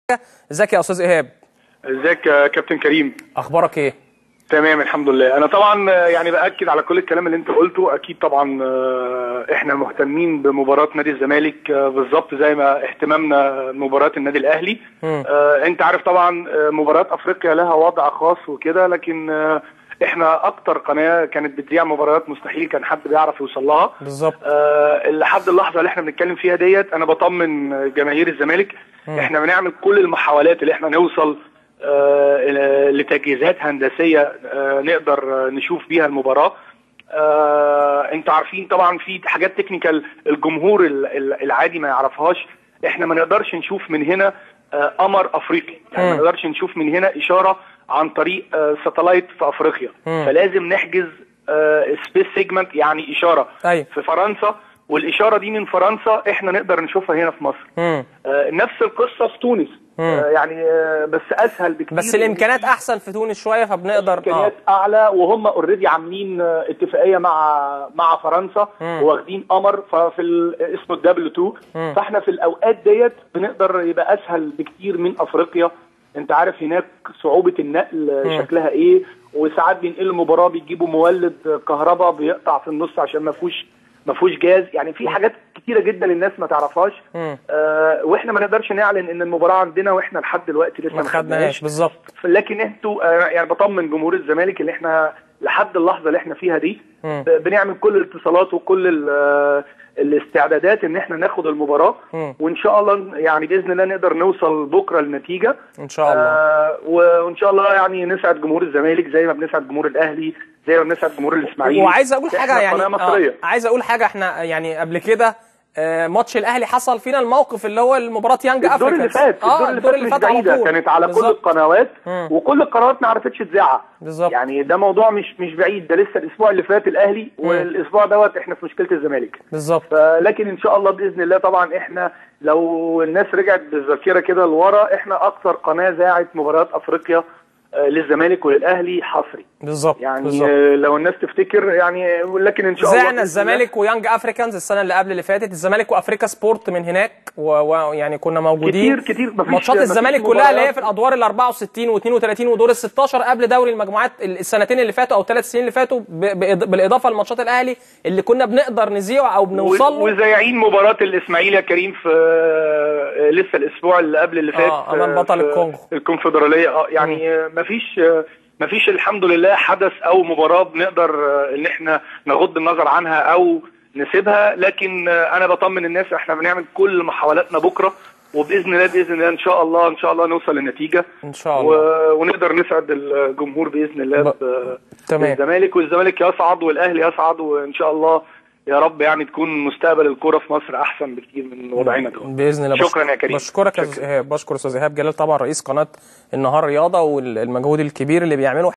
ازيك يا استاذ ايهاب ازيك يا كابتن كريم اخبارك ايه تمام الحمد لله انا طبعا يعني باكد على كل الكلام اللي انت قلته اكيد طبعا آه، احنا مهتمين بمباراه نادي الزمالك آه، بالظبط زي ما اهتمامنا مباراه النادي الاهلي آه، انت عارف طبعا آه، مباراه افريقيا لها وضع خاص وكده لكن آه، احنا اكتر قناه كانت بتذيع مباريات مستحيل كان حد بيعرف يوصل لها بالظبط آه، لحد اللحظه اللي احنا بنتكلم فيها ديت انا بطمن جماهير الزمالك احنا بنعمل كل المحاولات اللي احنا نوصل آه، إلى- لتجهيزات هندسيه آه، نقدر آه، نشوف بيها المباراه آه، انتوا عارفين طبعا في حاجات تكنيكال الجمهور ال- ال- العادي ما يعرفهاش احنا ما نقدرش نشوف من هنا آه، قمر افريقي يعني ما مم. نقدرش نشوف من هنا اشاره عن طريق آه، ساتلايت في افريقيا مم. فلازم نحجز سبيس سيجمنت يعني اشاره ايوه في فرنسا والاشاره دي من فرنسا احنا نقدر نشوفها هنا في مصر مم. آه، نفس القصه في تونس آه، يعني آه، بس اسهل بكتير بس الامكانيات احسن في تونس شويه فبنقدر اه امكانيات اعلى وهم اوريدي عاملين آه، اتفاقيه مع مع فرنسا مم. واخدين قمر ففي ال- اسمه الدبليو 2 مم. فاحنا في الاوقات ديت بنقدر يبقى اسهل بكتير من افريقيا انت عارف هناك صعوبه النقل آه، مم. شكلها ايه وساعات بينقلوا المباراه بيجيبوا مولد كهرباء بيقطع في النص عشان ما فيهوش ما فيهوش جاز يعني في حاجات كتيره جدا الناس ما تعرفهاش مم. آه واحنا ما نقدرش نعلن ان المباراه عندنا واحنا لحد دلوقتي لسه ما خدناش بالظبط لكن انتوا آه، يعني بطمن جمهور الزمالك اللي احنا لحد اللحظه اللي احنا فيها دي مم. ب- بنعمل كل الاتصالات وكل ال- آه، الاستعدادات ان احنا ناخد المباراه مم. وان شاء الله يعني باذن الله نقدر نوصل بكره لنتيجه ان شاء الله آه وان شاء الله يعني نسعد جمهور الزمالك زي ما بنسعد جمهور الاهلي زي ما بنسعد جمهور الاسماعيلي وعايز اقول إحنا حاجه يعني قناه مصريه آه عايز اقول حاجه احنا يعني قبل كده آه ماتش الاهلي حصل فينا الموقف اللي هو مباراه يانج الدور افريكا اللي فات اه الدور اللي فات مش على بعيده طول. كانت على كل بالظبط. القنوات مم. وكل القنوات ما عرفتش تذاعها بالظبط. يعني ده موضوع مش مش بعيد ده لسه الاسبوع اللي فات الاهلي والاسبوع دوت احنا في مشكله الزمالك بالظبط فلكن ان شاء الله باذن الله طبعا احنا لو الناس رجعت بالذاكره كده لورا احنا اكثر قناه ذاعت مباريات افريقيا آه، للزمالك وللاهلي حصري بالظبط يعني بالظبط آه، لو الناس تفتكر يعني لكن ان شاء الله زعنا بإذن الله- الزمالك ويانج افريكانز السنه اللي قبل اللي فاتت الزمالك وافريكا سبورت من هناك ويعني و... يعني كنا موجودين كتير كتير مفيش- ماتشات مفيش الزمالك كلها اللي هي مباريات. في الادوار ال 64 و32 ودور ال 16 قبل دوري المجموعات السنتين اللي فاتوا او ثلاث سنين اللي فاتوا ب... بإض- بالاضافه لماتشات الاهلي اللي كنا بنقدر نذيعه او بنوصل له وزايعين مباراة الإسماعيلي يا كريم في آه، لسه الأسبوع اللي قبل اللي فات آه، أمام آه، بطل في الكونغو. الكونفدرالية اه يعني آه، مفيش آه، مفيش الحمد لله حدث أو مباراة بنقدر آه، إن إحنا نغض النظر عنها أو نسيبها لكن آه، أنا بطمن الناس إحنا بنعمل كل محاولاتنا بكرة وبإذن الله بإذن الله إن شاء الله إن شاء الله نوصل لنتيجة ان شاء الله و... ونقدر نسعد الجمهور باذن الله ب- ب... تمام. الزمالك والزمالك يصعد والاهلي يصعد وان شاء الله يا رب يعني تكون مستقبل الكوره في مصر احسن بكتير من وضعنا دلوقتي باذن الله شكرا يا كريم بشكرك يا استاذ ايهاب بشكر استاذ ايهاب جلال طبعا رئيس قناه النهار رياضه والمجهود الكبير اللي بيعمله